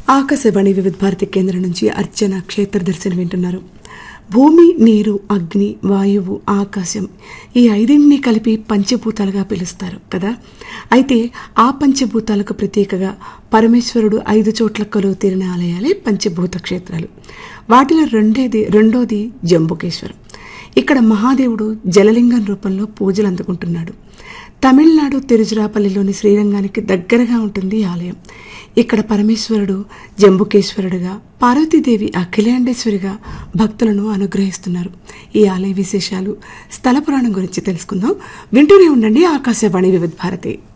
ఆకాశవాణి వివిధ భారతి కేంద్రం నుంచి అర్చన క్షేత్ర దర్శనం వింటున్నారు భూమి నీరు అగ్ని వాయువు ఆకాశం ఈ ఐదింటిని కలిపి పంచభూతాలుగా పిలుస్తారు కదా అయితే ఆ పంచభూతాలకు ప్రత్యేకగా పరమేశ్వరుడు ఐదు చోట్ల కొలువు తీరిన ఆలయాలే పంచభూత క్షేత్రాలు వాటిలో రెండేది రెండోది జంబుకేశ్వరం ఇక్కడ మహాదేవుడు జలలింగం రూపంలో పూజలు అందుకుంటున్నాడు తమిళనాడు తిరుచిరాపల్లిలోని శ్రీరంగానికి దగ్గరగా ఉంటుంది ఈ ఆలయం ఇక్కడ పరమేశ్వరుడు జంబుకేశ్వరుడుగా పార్వతీదేవి అఖిలాండేశ్వరిగా భక్తులను అనుగ్రహిస్తున్నారు ఈ ఆలయ విశేషాలు స్థల పురాణం గురించి తెలుసుకుందాం వింటూనే ఉండండి ఆకాశవాణి వివిధ భారతి